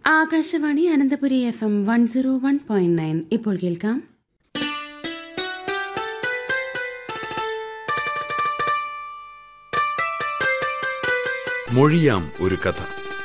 Akashvani Ananthapuri F M one zero one point nine ഇപ്പോൾ കേൾക്കാം മൊഴിയാം ഒരു കഥ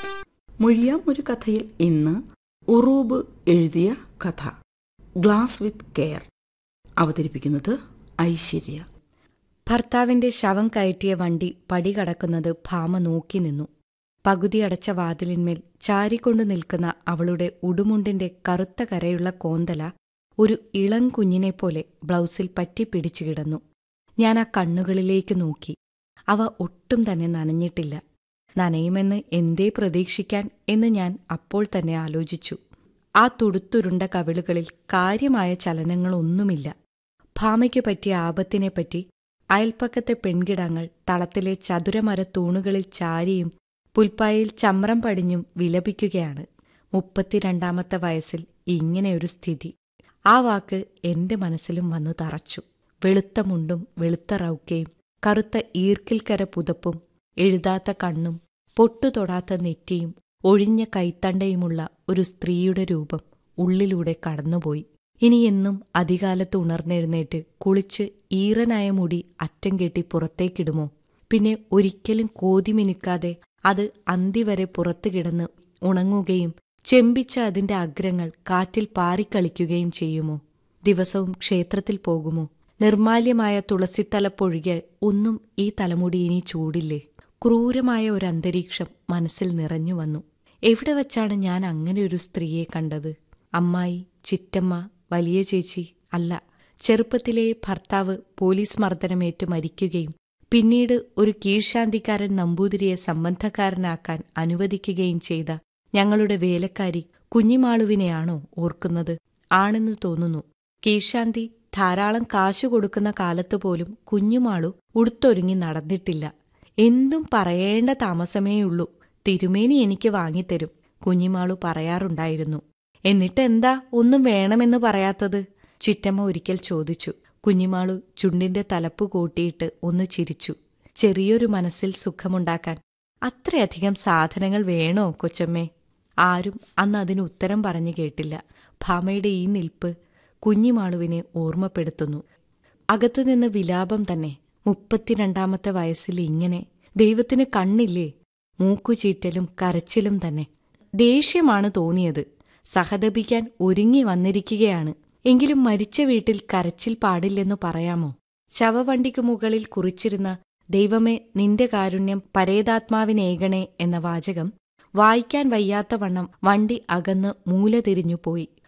മൊഴിയാം ഒരു കഥയിൽ ഇന്ന് ഉറൂബ് എഴുതിയ കഥ ഗ്ലാസ് വിത്ത് കെയർ അവതരിപ്പിക്കുന്നത് ഐശ്വര്യ ഭർത്താവിന്റെ ശവം കയറ്റിയ വണ്ടി പടി കടക്കുന്നത് ഭാമ നോക്കി നിന്നു പകുതി അടച്ച വാതിലിന്മേൽ ചാരിക്കൊണ്ടു നിൽക്കുന്ന അവളുടെ ഉടുമുണ്ടിന്റെ കറുത്ത കരയുള്ള കോന്തല ഒരു ഇളം കുഞ്ഞിനെപ്പോലെ ബ്ലൗസിൽ പറ്റിപ്പിടിച്ചു കിടന്നു ഞാൻ ആ കണ്ണുകളിലേക്ക് നോക്കി അവ ഒട്ടും തന്നെ നനഞ്ഞിട്ടില്ല നനയുമെന്ന് എന്തേ പ്രതീക്ഷിക്കാൻ എന്ന് ഞാൻ അപ്പോൾ തന്നെ ആലോചിച്ചു ആ തുടുത്തുരുണ്ട കവിളുകളിൽ കാര്യമായ ചലനങ്ങളൊന്നുമില്ല ഭാമയ്ക്ക് പറ്റിയ ആപത്തിനെപ്പറ്റി അയൽപ്പക്കത്തെ പെൺകിടങ്ങൾ തളത്തിലെ ചതുരമര തൂണുകളിൽ ചാരിയും പുൽപ്പായിൽ ചമ്രം പടിഞ്ഞും വിലപിക്കുകയാണ് മുപ്പത്തിരണ്ടാമത്തെ വയസ്സിൽ ഇങ്ങനെയൊരു സ്ഥിതി ആ വാക്ക് എന്റെ മനസ്സിലും വന്നു തറച്ചു വെളുത്ത മുണ്ടും വെളുത്ത റൗക്കയും കറുത്ത ഈർക്കിൽക്കര പുതപ്പും എഴുതാത്ത കണ്ണും പൊട്ടുതൊടാത്ത നെറ്റിയും ഒഴിഞ്ഞ കൈത്തണ്ടയുമുള്ള ഒരു സ്ത്രീയുടെ രൂപം ഉള്ളിലൂടെ കടന്നുപോയി ഇനിയെന്നും അധികാലത്ത് ഉണർന്നെഴുന്നേറ്റ് കുളിച്ച് ഈറനായ മുടി അറ്റം കെട്ടി പുറത്തേക്കിടുമോ പിന്നെ ഒരിക്കലും കോതി മിനുക്കാതെ അത് അന്തി വരെ പുറത്തു കിടന്ന് ഉണങ്ങുകയും ചെമ്പിച്ച അതിന്റെ അഗ്രങ്ങൾ കാറ്റിൽ പാറിക്കളിക്കുകയും ചെയ്യുമോ ദിവസവും ക്ഷേത്രത്തിൽ പോകുമോ നിർമാല്യമായ തുളസിത്തലപ്പൊഴികെ ഒന്നും ഈ തലമുടി ഇനി ചൂടില്ലേ ക്രൂരമായ ഒരു അന്തരീക്ഷം മനസ്സിൽ നിറഞ്ഞു വന്നു എവിടെ വച്ചാണ് ഞാൻ അങ്ങനെ ഒരു സ്ത്രീയെ കണ്ടത് അമ്മായി ചിറ്റമ്മ വലിയ ചേച്ചി അല്ല ചെറുപ്പത്തിലെ ഭർത്താവ് പോലീസ് മർദ്ദനമേറ്റ് മരിക്കുകയും പിന്നീട് ഒരു കീഴ്ശാന്തിക്കാരൻ നമ്പൂതിരിയെ സംബന്ധക്കാരനാക്കാൻ അനുവദിക്കുകയും ചെയ്ത ഞങ്ങളുടെ വേലക്കാരി കുഞ്ഞിമാളുവിനെയാണോ ഓർക്കുന്നത് ആണെന്ന് തോന്നുന്നു കീഴ്ശാന്തി ധാരാളം കാശു കൊടുക്കുന്ന കാലത്തുപോലും കുഞ്ഞുമാളു ഉടുത്തൊരുങ്ങി നടന്നിട്ടില്ല എന്തും പറയേണ്ട താമസമേയുള്ളൂ തിരുമേനി എനിക്ക് വാങ്ങിത്തരും കുഞ്ഞിമാളു പറയാറുണ്ടായിരുന്നു എന്നിട്ടെന്താ ഒന്നും വേണമെന്ന് പറയാത്തത് ചിറ്റമ്മ ഒരിക്കൽ ചോദിച്ചു കുഞ്ഞിമാളു ചുണ്ടിന്റെ തലപ്പ് കൂട്ടിയിട്ട് ഒന്ന് ചിരിച്ചു ചെറിയൊരു മനസ്സിൽ സുഖമുണ്ടാക്കാൻ അത്രയധികം സാധനങ്ങൾ വേണോ കൊച്ചമ്മേ ആരും അന്ന് അതിന് ഉത്തരം പറഞ്ഞു കേട്ടില്ല ഭാമയുടെ ഈ നിൽപ്പ് കുഞ്ഞിമാളുവിനെ ഓർമ്മപ്പെടുത്തുന്നു അകത്തുനിന്ന് വിലാപം തന്നെ മുപ്പത്തിരണ്ടാമത്തെ വയസ്സിൽ ഇങ്ങനെ ദൈവത്തിന് കണ്ണില്ലേ മൂക്കുചീറ്റലും കരച്ചിലും തന്നെ ദേഷ്യമാണ് തോന്നിയത് സഹതപിക്കാൻ ഒരുങ്ങി വന്നിരിക്കുകയാണ് എങ്കിലും മരിച്ച വീട്ടിൽ കരച്ചിൽ പാടില്ലെന്നു പറയാമോ ശവവണ്ടിക്കു മുകളിൽ കുറിച്ചിരുന്ന ദൈവമേ നിന്റെ കാരുണ്യം പരേതാത്മാവിനേകണേ എന്ന വാചകം വായിക്കാൻ വയ്യാത്തവണ്ണം വണ്ടി അകന്ന് മൂല തിരിഞ്ഞുപോയി